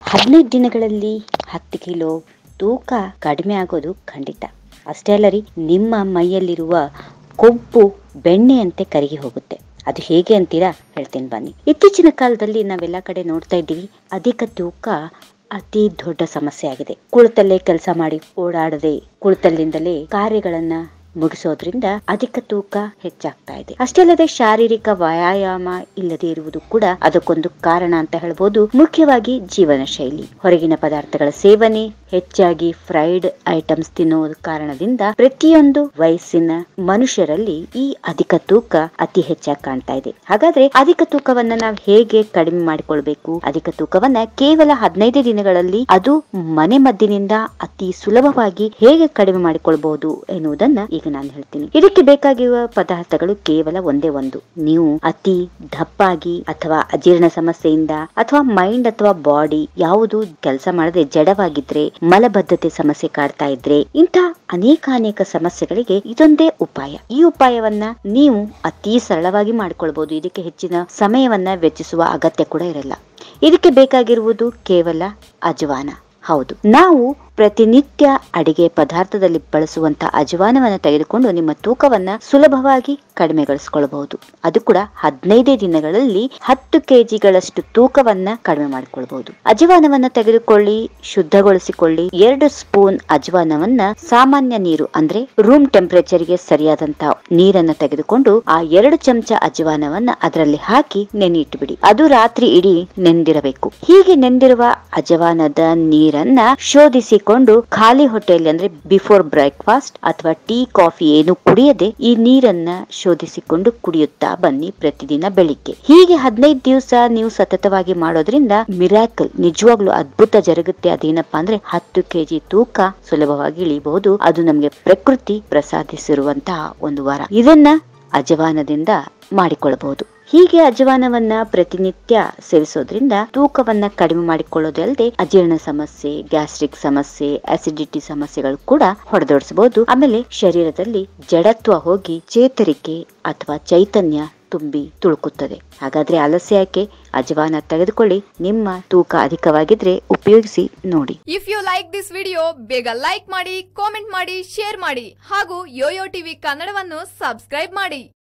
ಹದಿನೈದು ದಿನಗಳಲ್ಲಿ ಹತ್ತು ಕಿಲೋ ತೂಕ ಕಡಿಮೆ ಆಗೋದು ಖಂಡಿತ ಅಷ್ಟೇ ಅಲ್ಲ ರೀ ನಿಮ್ಮ ಮೈಯಲ್ಲಿರುವ ಕೊಬ್ಬು ಬೆಣ್ಣೆಯಂತೆ ಕರಗಿ ಹೋಗುತ್ತೆ ಅದು ಹೇಗೆ ಅಂತೀರಾ ಹೇಳ್ತೀನಿ ಬನ್ನಿ ಇತ್ತೀಚಿನ ಕಾಲದಲ್ಲಿ ನಾವೆಲ್ಲ ಕಡೆ ನೋಡ್ತಾ ಇದ್ದೀವಿ ಅಧಿಕ ತೂಕ ಅತಿ ದೊಡ್ಡ ಸಮಸ್ಯೆ ಆಗಿದೆ ಕುಳಿತಲ್ಲೇ ಕೆಲಸ ಮಾಡಿ ಓಡಾಡದೆ ಕುಳಿತಲ್ಲಿಂದಲೇ ಕಾರ್ಯಗಳನ್ನ ಮುಗಿಸೋದ್ರಿಂದ ಅಧಿಕ ತೂಕ ಹೆಚ್ಚಾಗ್ತಾ ಇದೆ ಅಷ್ಟೇ ಅಲ್ಲದೆ ಶಾರೀರಿಕ ವ್ಯಾಯಾಮ ಇಲ್ಲದೆ ಇರುವುದು ಕೂಡ ಅದಕ್ಕೊಂದು ಕಾರಣ ಅಂತ ಹೇಳ್ಬೋದು ಮುಖ್ಯವಾಗಿ ಜೀವನ ಶೈಲಿ ಹೊರಗಿನ ಪದಾರ್ಥಗಳ ಸೇವನೆ ಹೆಚ್ಚಾಗಿ ಫ್ರೈಡ್ ಐಟಮ್ಸ್ ತಿನ್ನುವ ಕಾರಣದಿಂದ ಪ್ರತಿಯೊಂದು ವಯಸ್ಸಿನ ಮನುಷ್ಯರಲ್ಲಿ ಈ ಅಧಿಕ ತೂಕ ಅತಿ ಹೆಚ್ಚಾಗಿ ಕಾಣ್ತಾ ಇದೆ ಹಾಗಾದ್ರೆ ಅಧಿಕ ತೂಕವನ್ನ ನಾವು ಹೇಗೆ ಕಡಿಮೆ ಮಾಡಿಕೊಳ್ಬೇಕು ಅಧಿಕ ತೂಕವನ್ನ ಕೇವಲ ಹದಿನೈದು ದಿನಗಳಲ್ಲಿ ಅದು ಮನೆ ಮದ್ದಿನಿಂದ ಅತಿ ಸುಲಭವಾಗಿ ಹೇಗೆ ಕಡಿಮೆ ಮಾಡಿಕೊಳ್ಬಹುದು ಎನ್ನುವುದನ್ನ ಈಗ ನಾನು ಹೇಳ್ತೀನಿ ಇದಕ್ಕೆ ಬೇಕಾಗಿರುವ ಪದಾರ್ಥಗಳು ಕೇವಲ ಒಂದೇ ಒಂದು ನೀವು ಅತಿ ದಪ್ಪಾಗಿ ಅಥವಾ ಅಜೀರ್ಣ ಸಮಸ್ಯೆಯಿಂದ ಅಥವಾ ಮೈಂಡ್ ಅಥವಾ ಬಾಡಿ ಯಾವುದು ಕೆಲಸ ಮಾಡದೆ ಜಡವಾಗಿದ್ರೆ ಮಲಬದ್ಧತೆ ಸಮಸ್ಯೆ ಕಾಡ್ತಾ ಇದ್ರೆ ಇಂಥ ಅನೇಕ ಅನೇಕ ಸಮಸ್ಯೆಗಳಿಗೆ ಇದೊಂದೇ ಉಪಾಯ ಈ ಉಪಾಯವನ್ನ ನೀವು ಅತಿ ಸರಳವಾಗಿ ಮಾಡ್ಕೊಳ್ಬಹುದು ಇದಕ್ಕೆ ಹೆಚ್ಚಿನ ಸಮಯವನ್ನ ವೆಚ್ಚಿಸುವ ಅಗತ್ಯ ಕೂಡ ಇರಲ್ಲ ಇದಕ್ಕೆ ಬೇಕಾಗಿರುವುದು ಕೇವಲ ಅಜವಾನ ಹೌದು ನಾವು ಪ್ರತಿನಿತ್ಯ ಅಡಿಗೆ ಪದಾರ್ಥದಲ್ಲಿ ಬಳಸುವಂತ ಅಜವಾನವನ್ನ ತೆಗೆದುಕೊಂಡು ನಿಮ್ಮ ತೂಕವನ್ನ ಸುಲಭವಾಗಿ ಕಡಿಮೆಗೊಳಿಸಿಕೊಳ್ಳಬಹುದು ಅದು ಕೂಡ ಹದಿನೈದೇ ದಿನಗಳಲ್ಲಿ ಹತ್ತು ಕೆಜಿಗಳಷ್ಟು ತೂಕವನ್ನ ಕಡಿಮೆ ಮಾಡಿಕೊಳ್ಬಹುದು ಅಜವಾನವನ್ನ ತೆಗೆದುಕೊಳ್ಳಿ ಶುದ್ಧಗೊಳಿಸಿಕೊಳ್ಳಿ ಎರಡು ಸ್ಪೂನ್ ಅಜವಾನವನ್ನ ಸಾಮಾನ್ಯ ನೀರು ಅಂದ್ರೆ ರೂಮ್ ಟೆಂಪರೇಚರ್ ಗೆ ಸರಿಯಾದಂತ ನೀರನ್ನ ತೆಗೆದುಕೊಂಡು ಆ ಎರಡು ಚಮಚ ಅಜವಾನವನ್ನ ಅದರಲ್ಲಿ ಹಾಕಿ ನೆನೆ ಇಟ್ಟುಬಿಡಿ ಅದು ರಾತ್ರಿ ಇಡೀ ನೆಂದಿರಬೇಕು ಹೀಗೆ ನೆಂದಿರುವ ಅಜವಾನದ ನೀರನ್ನ ಶೋಧಿಸಿಕೊಂಡು ಖಾಲಿ ಹೊಟ್ಟೆಯಲ್ಲಿ ಅಂದ್ರೆ ಬಿಫೋರ್ ಬ್ರೇಕ್ಫಾಸ್ಟ್ ಅಥವಾ ಟೀ ಕಾಫಿ ಏನು ಕುಡಿಯದೆ ಈ ನೀರನ್ನ ಶೋಧಿಸಿಕೊಂಡು ಕುಡಿಯುತ್ತಾ ಬನ್ನಿ ಪ್ರತಿದಿನ ಬೆಳಿಗ್ಗೆ ಹೀಗೆ ಹದಿನೈದು ದಿವಸ ನೀವು ಸತತವಾಗಿ ಮಾಡೋದ್ರಿಂದ ಮಿರಾಕಲ್ ನಿಜವಾಗ್ಲೂ ಅದ್ಭುತ ಜರುಗುತ್ತೆ ಅದೇನಪ್ಪಾ ಅಂದ್ರೆ ಹತ್ತು ಕೆಜಿ ತೂಕ ಸುಲಭವಾಗಿ ಇಳಿಬಹುದು ಅದು ನಮ್ಗೆ ಪ್ರಕೃತಿ ಪ್ರಸಾದಿಸಿರುವಂತಹ ಒಂದು ವರ ಇದನ್ನ ಅಜವಾನದಿಂದ ಮಾಡಿಕೊಳ್ಳಬಹುದು ಹೀಗೆ ಅಜವಾನವನ್ನ ಪ್ರತಿನಿತ್ಯ ಸೇವಿಸೋದ್ರಿಂದ ತೂಕವನ್ನ ಕಡಿಮೆ ಮಾಡಿಕೊಳ್ಳೋದಲ್ಲದೆ ಅಜೀರ್ಣ ಸಮಸ್ಯೆ ಗ್ಯಾಸ್ಟ್ರಿಕ್ ಸಮಸ್ಯೆ ಅಸಿಡಿಟಿ ಸಮಸ್ಯೆಗಳು ಕೂಡ ಹೊಡೆದೋಡಿಸಬಹುದು ಆಮೇಲೆ ಶರೀರದಲ್ಲಿ ಜಡತ್ವ ಹೋಗಿ ಚೇತರಿಕೆ ಅಥವಾ ಚೈತನ್ಯ ತುಂಬಿ ತುಳುಕುತ್ತದೆ ಹಾಗಾದ್ರೆ ಆಲಸ್ಯ ಯಾಕೆ ಅಜವಾನ ತೆಗೆದುಕೊಳ್ಳಿ ನಿಮ್ಮ ತೂಕ ಅಧಿಕವಾಗಿದ್ರೆ ಉಪಯೋಗಿಸಿ ನೋಡಿ if you like this video ಬೇಗ ಲೈಕ್ ಮಾಡಿ ಕಾಮೆಂಟ್ ಮಾಡಿ ಶೇರ್ ಮಾಡಿ ಹಾಗೂ ಯೋಯೋ ಟಿವಿ ಕನ್ನಡವನ್ನು ಸಬ್ಸ್ಕ್ರೈಬ್ ಮಾಡಿ